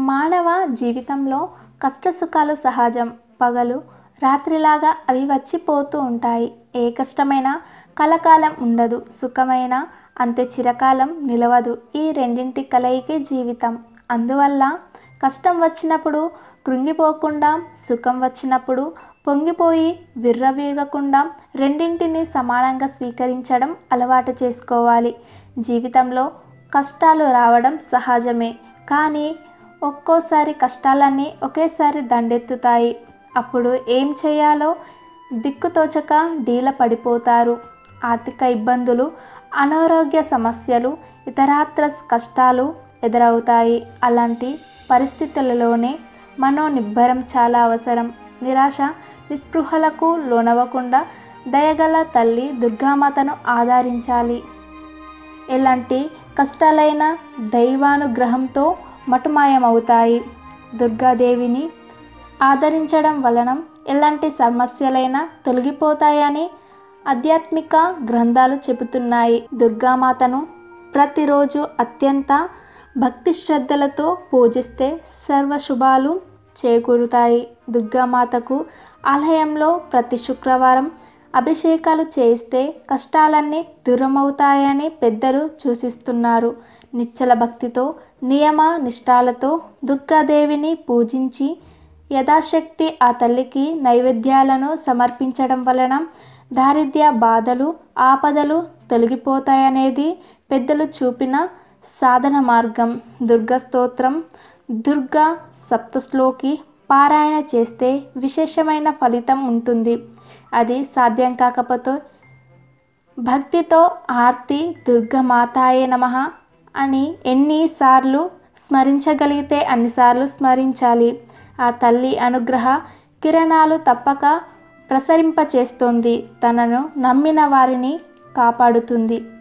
మానవ జీవితంలో కష్టసుఖాలు సహజం పగలు రాత్రిలాగా అవి వచ్చిపోతూ ఉంటాయి ఏ కష్టమైనా కలకాలం ఉండదు సుఖమైన అంతే చిరకాలం నిలవదు ఈ రెండింటి కలయికే జీవితం అందువల్ల కష్టం వచ్చినప్పుడు కృంగిపోకుండా సుఖం వచ్చినప్పుడు పొంగిపోయి విర్రవీగకుండా రెండింటిని సమానంగా స్వీకరించడం అలవాటు చేసుకోవాలి జీవితంలో కష్టాలు రావడం సహజమే కానీ ఒక్కోసారి కష్టాలన్నీ ఒకేసారి దండెత్తుతాయి అప్పుడు ఏం చేయాలో దిక్కుతోచక డీల పడిపోతారు ఆర్థిక ఇబ్బందులు అనారోగ్య సమస్యలు ఇతరాత్ర కష్టాలు ఎదురవుతాయి అలాంటి పరిస్థితులలోనే మనోనిబ్బరం చాలా అవసరం నిరాశ నిస్పృహలకు లోనవ్వకుండా దయగల తల్లి దుర్గామాతను ఆదరించాలి ఎలాంటి కష్టాలైన దైవానుగ్రహంతో మటుమాయమవుతాయి దుర్గాదేవిని ఆదరించడం వలన ఎలాంటి సమస్యలైనా తొలగిపోతాయని ఆధ్యాత్మిక గ్రంథాలు చెబుతున్నాయి దుర్గామాతను ప్రతిరోజు అత్యంత భక్తి శ్రద్ధలతో పూజిస్తే సర్వశుభాలు చేకూరుతాయి దుర్గామాతకు ఆలయంలో ప్రతి శుక్రవారం అభిషేకాలు చేస్తే కష్టాలన్నీ దూరమవుతాయని పెద్దలు సూచిస్తున్నారు నిశ్చల భక్తితో నియమ నిష్ఠాలతో దుర్గాదేవిని పూజించి యథాశక్తి ఆ తల్లికి నైవేద్యాలను సమర్పించడం వలన దారిద్ర్య బాధలు ఆపదలు తొలగిపోతాయనేది పెద్దలు చూపిన సాధన మార్గం దుర్గా స్తోత్రం దుర్గా సప్తశ్లోకి పారాయణ చేస్తే విశేషమైన ఫలితం ఉంటుంది అది సాధ్యం కాకపోతే భక్తితో ఆర్తి దుర్గమాతాయే నమ అని ఎన్నిసార్లు స్మరించగలిగితే అన్నిసార్లు స్మరించాలి ఆ తల్లి అనుగ్రహ కిరణాలు తప్పక ప్రసరింపచేస్తుంది తనను నమ్మిన వారిని కాపాడుతుంది